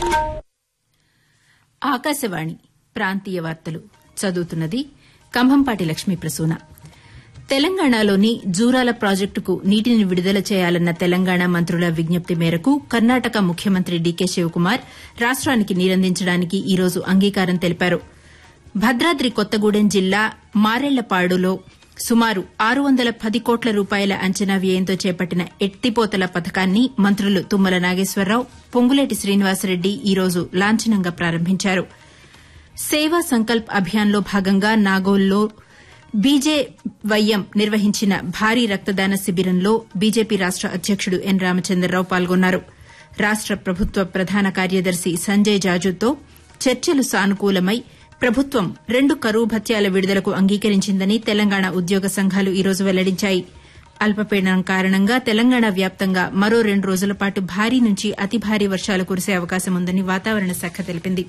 ఆకాశవాణి ప్రాంతీయ వార్తలు చదువుతున్నది కంభంపాటి లక్ష్మీ ప్రసూన తెలంగాణలోని జూరాల ప్రాజెక్టుకు నీటిని విడుదల చేయాలన్న తెలంగాణ మంత్రుల విజ్ఞప్తి మేరకు కర్ణాటక ముఖ్యమంత్రి డీకే శివకుమార్ రాష్ట్రానికి నీరందించడానికి ఈ రోజు అంగీకారం తెలిపారు భద్రాద్రి కొత్తగూడెం జిల్లా మారెళ్లపాడులో సుమారు ఆరు వందల పది కోట్ల రూపాయల అంచనా వ్యయంతో చేపట్టిన ఎత్తిపోతల పథకాన్ని మంత్రులు తుమ్మల నాగేశ్వరరావు పొంగులేటి శ్రీనివాసరెడ్డి ఈ రోజు లాంఛనంగా ప్రారంభించారు సేవా సంకల్ప్ అభియాన్లో భాగంగా నాగోల్లో బీజేవైఎం నిర్వహించిన భారీ రక్తదాన శిబిరంలో బీజేపీ రాష్ట అధ్యకుడు ఎన్ రామచంద్రరావు పాల్గొన్నారు రాష్ట ప్రభుత్వ ప్రధాన కార్యదర్శి సంజయ్ జాజుతో చర్చలు సానుకూలమై ప్రభుత్వం రెండు కరువు భత్యాల విడుదలకు అంగీకరించిందని తెలంగాణ ఉద్యోగ సంఘాలు ఈ రోజు వెల్లడించాయి అల్పపీడనం కారణంగా తెలంగాణ వ్యాప్తంగా మరో రెండు రోజుల పాటు భారీ నుంచి అతి భారీ వర్షాలు కురిసే అవకాశం ఉందని వాతావరణ శాఖ తెలిపింది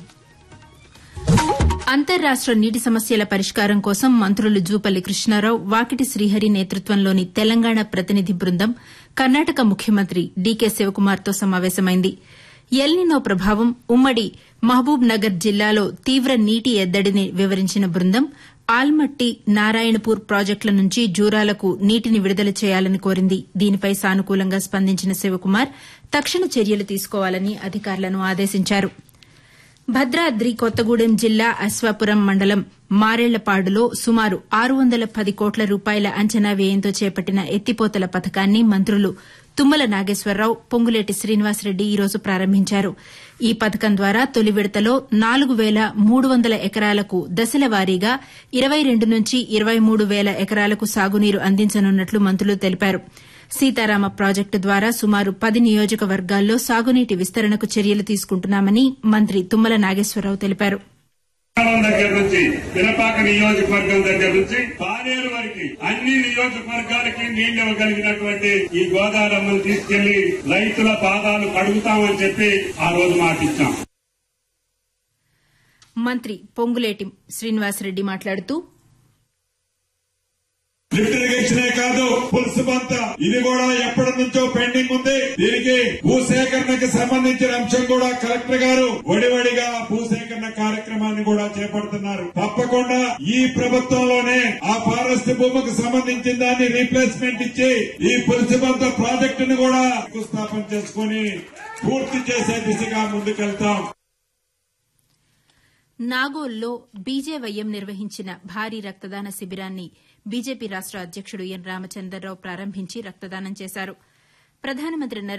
అంతర్రాష్ట నీటి సమస్యల పరిష్కారం కోసం మంత్రులు జూపల్లి కృష్ణారావు వాకిటి శ్రీహరి నేతృత్వంలోని తెలంగాణ ప్రతినిధి బృందం కర్ణాటక ముఖ్యమంత్రి డీకే శివకుమార్తో సమావేశమైంది ఎల్నినో ప్రభావం ఉమ్మడి మహబూబ్ నగర్ జిల్లాలో తీవ్ర నీటి ఎద్దడిని వివరించిన బృందం ఆల్మట్టి నారాయణపూర్ ప్రాజెక్టుల నుంచి జూరాలకు నీటిని విడుదల చేయాలని కోరింది దీనిపై సానుకూలంగా స్పందించిన శివకుమార్ తక్షణ చర్యలు తీసుకోవాలని అధికారులను ఆదేశించారు భద్రాద్రి కొత్తగూడెం జిల్లా అశ్వాపురం మండలం మారెళ్లపాడులో సుమారు ఆరు వందల పది కోట్ల రూపాయల అంచనా వ్యయంతో చేపట్టిన ఎత్తిపోతల పథకాన్ని మంత్రులు తుమ్మల నాగేశ్వరరావు పొంగులేటి శ్రీనివాసరెడ్డి ఈ రోజు ప్రారంభించారు ఈ పథకం ద్వారా తొలి విడతలో నాలుగు వేల మూడు వందల ఎకరాలకు దశల వారీగా ఇరవై రెండు నుంచి ఇరవై మూడు వేల ఎకరాలకు సాగునీరు అందించనున్నట్లు మంత్రులు తెలిపారు సీతారామ ప్రాజెక్టు ద్వారా సుమారు పది నియోజకవర్గాల్లో సాగునీటి విస్తరణకు చర్యలు తీసుకుంటున్నామని మంత్రి తుమ్మల నాగేశ్వరరావు తెలిపారు మండలం దగ్గర నుంచి పినపాక నియోజకవర్గం దగ్గర నుంచి పాలేరు వరకు అన్ని నియోజకవర్గాలకి నీళ్లు ఇవ్వగలిగినటువంటి ఈ గోదావరమ్మను తీసుకెళ్లి రైతుల పాదాలు కడుగుతామని చెప్పి ఆ రోజు మాటిచ్చాం మంత్రి పొంగులేటి శ్రీనివాసరెడ్డి మాట్లాడుతూ లిఫ్ట్ ఇరిగేషనే కాదు పులుసు బంత ఇది కూడా ఎప్పటి నుంచో పెండింగ్ ఉంది దీనికి భూసేకరణకు సంబంధించిన అంశం కూడా కలెక్టర్ గారు ఒడివడిగా భూసేకరణ కార్యక్రమాన్ని కూడా చేపడుతున్నారు తప్పకుండా ఈ ప్రభుత్వంలోనే ఆ ఫారెస్ట్ భూమికి సంబంధించిన దాన్ని రీప్లేస్మెంట్ ఇచ్చి ఈ పులుసు బంత ప్రాజెక్టును కూడా శంకుస్థాపన చేసుకుని పూర్తి చేసే దిశగా ముందుకెళ్తాం నాగోల్లో బీజేవైఎం నిర్వహించిన భారీ రక్తదాన శిబిరాన్ని బీజేపీ రాష్ట అధ్యకుడు ఎన్ రామచంద్రరావు ప్రారంభించి రక్తదానం చేశారు ప్రధానమంత్రి